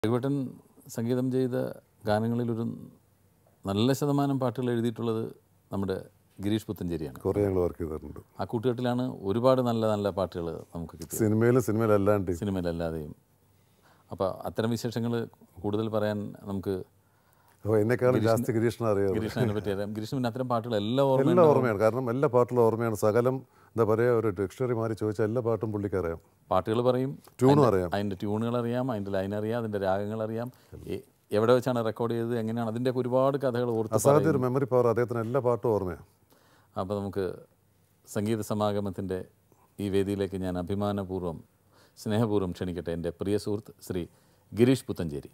രഘുവേട്ടൻ സംഗീതം ചെയ്ത ഗാനങ്ങളിലൊരു നല്ല ശതമാനം പാട്ടുകൾ എഴുതിയിട്ടുള്ളത് നമ്മുടെ ഗിരീഷ് പുത്തഞ്ചേരിയാണ് കുറേ ഞങ്ങൾ വർക്ക് ചെയ്തിട്ടുണ്ട് ആ കൂട്ടുകെട്ടിലാണ് ഒരുപാട് നല്ല നല്ല പാട്ടുകൾ നമുക്ക് കിട്ടിയത് സിനിമയിലും സിനിമയിലല്ലാണ്ട് സിനിമയിലല്ലാതെയും അപ്പോൾ അത്തരം വിശേഷങ്ങൾ കൂടുതൽ പറയാൻ നമുക്ക് അപ്പോൾ എന്നെക്കാളും ജാസ്തി ഗിരീഷിനെ അറിയാം ഗിരീഷിനെ പറ്റി അറിയാം ഗിരീഷിന് പിന്നെ അത്തരം പാട്ടുകൾ എല്ലാം ഓർമ്മ എല്ലാം ഓർമ്മയാണ് കാരണം എല്ലാ പാട്ടിലും ഓർമ്മയാണ് സകലം എന്താ പറയുക ഒരു ഡിക്ഷണറി മാറി ചോദിച്ചാൽ എല്ലാ പാട്ടും പുള്ളിക്ക് അറിയാം പാട്ടുകൾ പറയും ട്യൂണും അറിയാം അതിൻ്റെ ട്യൂണുകൾ അറിയാം അതിൻ്റെ ലൈൻ അറിയാം അതിൻ്റെ രാഗങ്ങൾ അറിയാം എ- എവിടെ വെച്ചാണ് റെക്കോർഡ് ചെയ്തത് എങ്ങനെയാണ് അതിൻ്റെ ഒരുപാട് കഥകൾ ഓർത്ത് അസാധ്യ ഒരു മെമ്മറി പവർ അദ്ദേഹത്തിന് എല്ലാ പാട്ടും ഓർമ്മയാണ് അപ്പോൾ നമുക്ക് സംഗീത സമാഗമത്തിൻ്റെ ഈ വേദിയിലേക്ക് ഞാൻ അഭിമാനപൂർവ്വം സ്നേഹപൂർവ്വം ക്ഷണിക്കട്ടെ എൻ്റെ പ്രിയ സുഹൃത്ത് ശ്രീ ഗിരീഷ് പുത്തഞ്ചേരി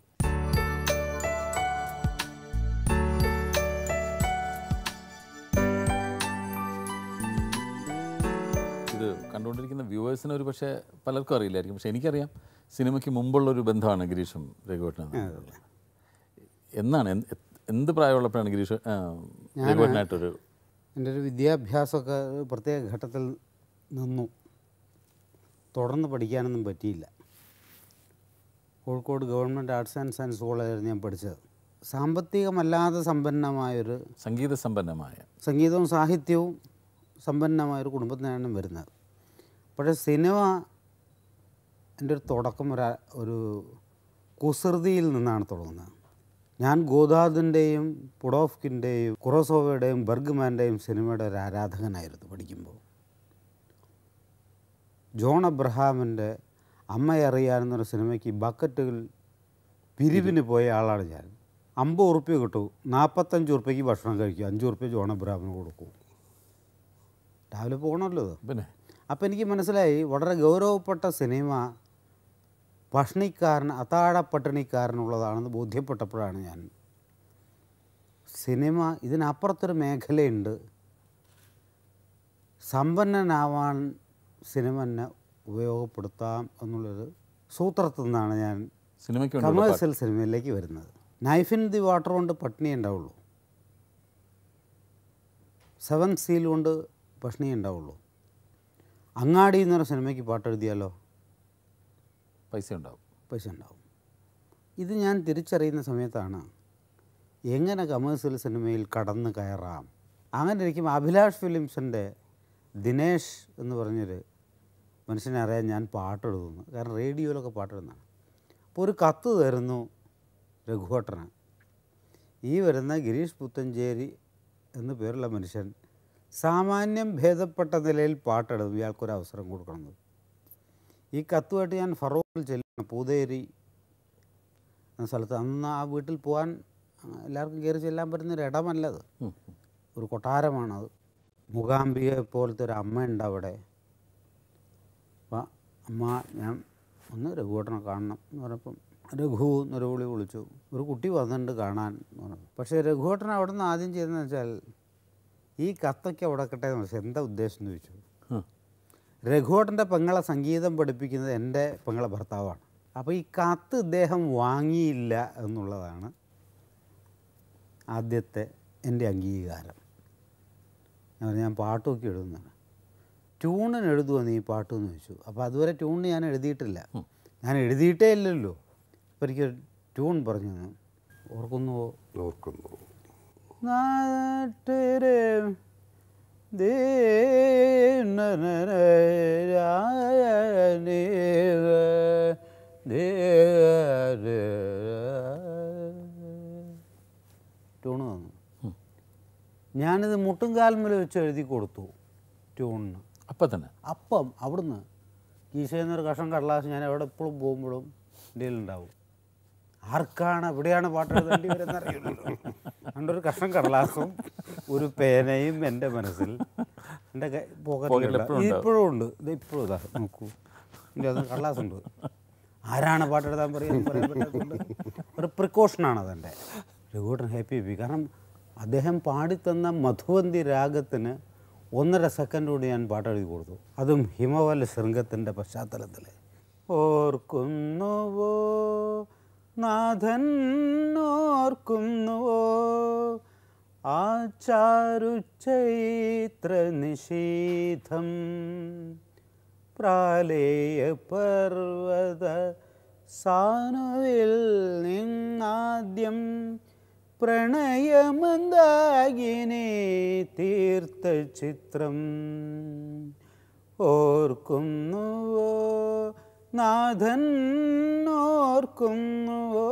ഇത് കണ്ടുകൊണ്ടിരിക്കുന്ന വ്യൂവേഴ്സിന് ഒരു പക്ഷേ പലർക്കും അറിയില്ലായിരിക്കും പക്ഷേ എനിക്കറിയാം സിനിമയ്ക്ക് മുമ്പുള്ളൊരു ബന്ധമാണ് ഗിരീഷും രഘുവേട്ടനും തമ്മിലുള്ളത്. എന്നാണ് എന്ത് എന്ത് പ്രായമുള്ളപ്പോഴാണ് ഗിരീഷ് ആ, രഘുവേട്ടനായിട്ടൊരു എൻ്റെ ഒരു വിദ്യാഭ്യാസമൊക്കെ ഒരു പ്രത്യേക ഘട്ടത്തിൽ നിന്നു തുടർന്ന് പഠിക്കാനൊന്നും പറ്റിയില്ല Kozhikode government arts and science കോളേജിലാണ് ഞാൻ പഠിച്ചത് സാമ്പത്തികമല്ലാതെ സമ്പന്നമായൊരു സംഗീത സമ്പന്നമായ സംഗീതവും സാഹിത്യവും സമ്പന്നമായൊരു കുടുംബത്തിനാണ് വരുന്നത് പക്ഷേ സിനിമ എൻ്റെ ഒരു തുടക്കം ഒരു ഒരു കുസൃതിയിൽ നിന്നാണ് തുടങ്ങുന്നത് ഞാൻ ഗോദാദിൻ്റെയും പുഡോഫ്കിൻ്റെയും കുറോസോവയുടെയും ബർഗ്മാൻ്റെയും സിനിമയുടെ ഒരു ആരാധകനായിരുന്നു പഠിക്കുമ്പോൾ ജോൺ അബ്രഹാമിൻ്റെ അമ്മയെ അറിയാനെന്നൊരു സിനിമയ്ക്ക് ബക്കറ്റുകൾ പിരിവിന് പോയ ആളാണ് ഞാൻ അമ്പത് ഉറുപ്പ്യ കിട്ടും നാൽപ്പത്തഞ്ച് ഉറുപ്പ്യക്ക് ഭക്ഷണം കഴിക്കും അഞ്ച് ഉറുപ്പ്യ ജോൺ അബ്രഹാമിന് കൊടുക്കും രാവിലെ പോകണമല്ലോ ഇത് പിന്നെ അപ്പോൾ എനിക്ക് മനസ്സിലായി വളരെ ഗൗരവപ്പെട്ട സിനിമ പഷ്ണിക്കാരൻ അത്താഴ പട്ടിണിക്കാരനുള്ളതാണെന്ന് ബോധ്യപ്പെട്ടപ്പോഴാണ് ഞാൻ സിനിമ ഇതിനപ്പുറത്തൊരു മേഖലയുണ്ട് സമ്പന്നനാവാൻ സിനിമ എന്നെ ഉപയോഗപ്പെടുത്താം എന്നുള്ളൊരു സൂത്രത്തിൽ നിന്നാണ് ഞാൻ സിനിമയ്ക്ക് വേണ്ടിയുള്ള കമേഴ്സ്യൽ സിനിമയിലേക്ക് വരുന്നത് നൈഫ് ഇൻ ദി വാട്ടർ കൊണ്ട് പട്ടിണി ഉണ്ടാവുള്ളൂ സെവൻ സീൽ കൊണ്ട് പട്ടിണി ഉണ്ടാവുള്ളൂ അങ്ങാടി എന്ന് പറഞ്ഞ സിനിമയ്ക്ക് പാട്ടെഴുതിയാലോ പൈസ ഉണ്ടാവും പൈസ ഉണ്ടാവും ഇത് ഞാൻ തിരിച്ചറിയുന്ന സമയത്താണ് എങ്ങനെ കമേഴ്സ്യൽ സിനിമയിൽ കടന്ന് കയറാം അങ്ങനെ ഇരിക്കും അഭിലാഷ് ഫിലിംസിൻ്റെ ദിനേഷ് എന്ന് പറഞ്ഞൊരു മനുഷ്യനെ അറിയാൻ ഞാൻ പാട്ടെഴുതുന്നു കാരണം റേഡിയോയിലൊക്കെ പാട്ടെഴുതുന്നതാണ് അപ്പോൾ ഒരു കത്ത് തരുന്നു രഘുവട്ടന് ഈ വരുന്ന ഗിരീഷ് പുത്തഞ്ചേരി എന്നു പേരുള്ള മനുഷ്യൻ സാമാന്യം ഭേദപ്പെട്ട നിലയിൽ പാട്ടെഴുതും ഇയാൾക്കൊരു അവസരം കൊടുക്കണമെന്ന് ഈ കത്തുമായിട്ട് ഞാൻ ഫറോക്കിൽ ചെല്ലുന്നു പൂതേരി എന്ന സ്ഥലത്ത് അന്ന് ആ വീട്ടിൽ പോകാൻ ആ, എല്ലാവർക്കും കയറി ചെല്ലാൻ പറ്റുന്നൊരു ഇടമല്ലത് ഉം. ഒരു കൊട്ടാരമാണത് മൂകാംബിക പോലത്തെ ഒരു അമ്മയുണ്ട് അവിടെ അപ്പം അമ്മ ഞാൻ ഒന്ന് രഘുവേട്ടനെ കാണണം എന്ന് പറഞ്ഞപ്പം രഘു എന്നൊരു വിളി വിളിച്ചു ഒരു കുട്ടി വന്നിട്ടുണ്ട് കാണാൻ എന്ന് പറഞ്ഞു പക്ഷേ രഘുവേട്ടൻ അവിടെ നിന്ന് ആദ്യം ചെയ്തതെന്ന് വെച്ചാൽ ഈ കത്തൊക്കെ അവിടെ കിട്ടെ എന്ന് വെച്ചാൽ എന്താ ഉദ്ദേശം എന്ന് ചോദിച്ചു ഉം. രഘുവേട്ടൻ്റെ പെങ്ങളെ സംഗീതം പഠിപ്പിക്കുന്നത് എൻ്റെ പെങ്ങളെ ഭർത്താവാണ് അപ്പോൾ ഈ കത്ത് ഇദ്ദേഹം വാങ്ങിയില്ല എന്നുള്ളതാണ് ആദ്യത്തെ എൻ്റെ അംഗീകാരം ഞാൻ പറഞ്ഞു, ഞാൻ പാട്ടൊക്കെ എഴുതുന്നതാണ് ട്യൂണിന് എഴുതുമോ നീ പാട്ട് എന്ന് ചോദിച്ചു അപ്പോൾ അതുവരെ ട്യൂണിന് ഞാൻ എഴുതിയിട്ടില്ല ഞാൻ എഴുതിയിട്ടേ ഇല്ലല്ലോ അപ്പോൾ എനിക്കൊരു ട്യൂൺ പറഞ്ഞു തന്നു ഓർക്കുന്നുവോ ഓർക്കുന്നു നാട്ടിലെ ട്യൂണ് തന്നു ഞാനിത് മുട്ടും കാൽമേൽ വെച്ച് എഴുതി കൊടുത്തു ട്യൂണിന് അപ്പം തന്നെ അപ്പം അവിടുന്ന് കീശയിൽ നിന്നൊരു കഷ്ണം കടലാസ് ഞാൻ എവിടെ എപ്പോഴും പോകുമ്പോഴും എൻ്റെ ഉണ്ടാവും ആർക്കാണ് എവിടെയാണ് പാട്ട് എഴുതേണ്ടി വരുന്നത് അറിയില്ലല്ലോ അതുകൊണ്ട് ഒരു കഷ്ണം കടലാസും ഒരു പേനയും എൻ്റെ മനസ്സിൽ എൻ്റെ പോക്കറ്റിൽ ഇപ്പോഴും ഉണ്ട് ഇത് ഇപ്പോഴും ഇതാ നോക്കൂ എൻ്റെ അത് കടലാസുണ്ട് ആരാണ് പാട്ടെഴുതാൻ പറയാൻ പറയാൻ പറ്റാത്തതുകൊണ്ട് ഒരു പ്രിക്കോഷനാണ് അതെൻ്റെ രഘുവേട്ടൻ ഹാപ്പി ആയി കാരണം അദ്ദേഹം പാടിത്തന്ന മധുവന്തി രാഗത്തിന് ഒന്നര സെക്കൻഡ് കൊണ്ട് ഞാൻ പാട്ടെഴുതി കൊടുത്തു അതും ഹിമവൽ ശൃംഗത്തിൻ്റെ പശ്ചാത്തലത്തിൽ ഓർക്കുന്നുവോ നാഥൻ ഓർക്കുന്നുവോ ആ ചാരു ചൈത്ര നിഷീധം പ്രാലേയ പർവത സാനുവിൽ നിന്നാദ്യം പ്രണയമന്താകിനെ തീർത്ത ചിത്രം ഓർക്കുന്നുവോ നാഥൻ ഓർക്കുന്നുവോ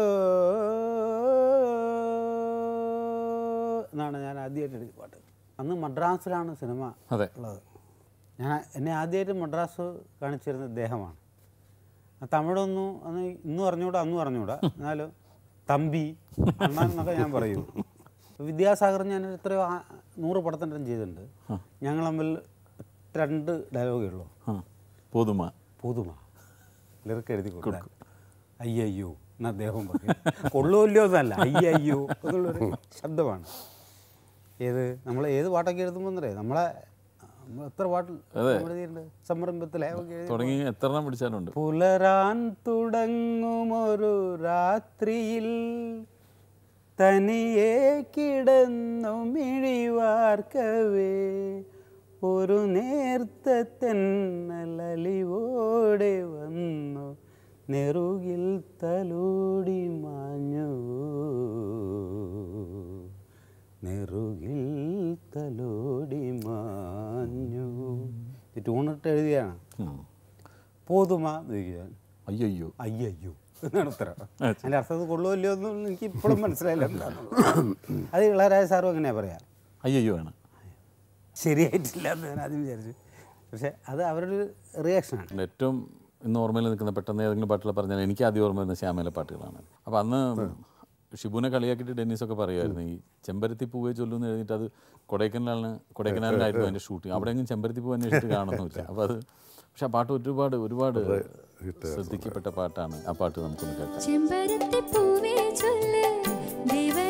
എന്നാണ് ഞാൻ ആദ്യമായിട്ട് എഴുതിയ പാട്ട് അന്ന് മദ്രാസിലാണ് സിനിമ അതെ ഉള്ളത് ഞാൻ എന്നെ ആദ്യമായിട്ട് മദ്രാസ് കാണിച്ചിരുന്ന ഇദ്ദേഹമാണ് ആ തമിഴൊന്നും അന്ന് ഇന്നും അറിഞ്ഞൂടാ അന്നും അറിഞ്ഞൂടാ എന്നാലും തമ്പി അണ്ണൻ എന്നൊക്കെ ഞാൻ പറയൂ വിദ്യാസാഗർ ഞാൻ എത്രയോ ആ- നൂറ് പടത്തിൻ്റെ ചെയ്തിട്ടുണ്ട് ഞങ്ങൾ തമ്മിൽ രണ്ട് ഡയലോഗേ ഉള്ളൂ ആ പോതുമ പുതുമ ലിറിക്ക് എഴുതി കൊടുക്കാൻ അയ്യയ്യോ എന്ന് അദ്ദേഹം പറയും കൊള്ളുമല്ലോ എന്നല്ല അയ്യയ്യോ എന്നുള്ളൊരു ശബ്ദമാണ് ഏത് നമ്മൾ ഏത് പാട്ടൊക്കെ എഴുതുമ്പോൾ എന്നറിയാം നമ്മളെ നമ്മൾ എത്ര പാട്ട് നമ്മൾ എഴുതിയിട്ടുണ്ട് സംരംഭത്തിലെ ഒക്കെ എഴുതി തുടങ്ങി എത്ര എണ്ണം പിടിച്ചാലുണ്ട് പുലരാൻ തുടങ്ങുമൊരു രാത്രിയിൽ തനിയെ കിടന്നു മിഴിവാർക്കവേ ഒരു നേർത്ത തെന്നലലിവോടെ വന്നു നെറുകിൽ തലോടി മാഞ്ഞു നെറുകിൽ തലോടി മാഞ്ഞു ഈ ട്യൂണിട്ട് എഴുതിയാണ് ഉം. പോതുമ എന്ന് ചോദിക്കാൻ അയ്യോ അയ്യയ്യോ എന്നാണ് ഉത്തരം അതിൻ്റെ അർത്ഥം കൊള്ളുമല്ലോ എന്നും എനിക്ക് ഇപ്പോഴും മനസ്സിലായില്ല എന്താണെന്നുള്ളത്. അത് ഇളയരാജ സാറും അങ്ങനെയാ പറയാം അയ്യോ ആണ് ശരിയായിട്ടില്ല എന്ന് ഞാൻ ആദ്യം വിചാരിച്ചു പക്ഷേ അത് അവരുടെ ഒരു റിയാക്ഷനാണ് എൻ്റെ ഏറ്റവും ഇന്ന് ഓർമ്മയിൽ നിൽക്കുന്ന പെട്ടെന്ന് ഏതെങ്കിലും പാട്ടുകൾ പറഞ്ഞാൽ എനിക്ക് ആദ്യം ഓർമ്മ വരുന്ന ശ്യാമയിലെ പാട്ടുകളാണ് അപ്പോൾ അന്ന് ഷിബുനെ കളിയാക്കിയിട്ട് ഡെന്നീസൊക്കെ പറയുമായിരുന്നു ഈ ചെമ്പരത്തി പൂവേ ചൊല്ലുമെന്ന് എഴുതിയിട്ട് അത് കൊടൈക്കനാലാണ് കൊടൈക്കനാലിലായിരുന്നു അതിൻ്റെ ഷൂട്ടിങ് അവിടെ എങ്ങും ചെമ്പരത്തി പൂവ് അന്വേഷിച്ചിട്ട് കാണുന്നില്ല അപ്പോൾ അത് പക്ഷെ ആ പാട്ട് ഒരുപാട് ഒരുപാട് ശ്രദ്ധിക്കപ്പെട്ട പാട്ടാണ് ആ പാട്ട് നമുക്കൊന്ന് കേൾക്കാം ചെമ്പരത്തി പൂവേ ചൊല്ല് ദേവ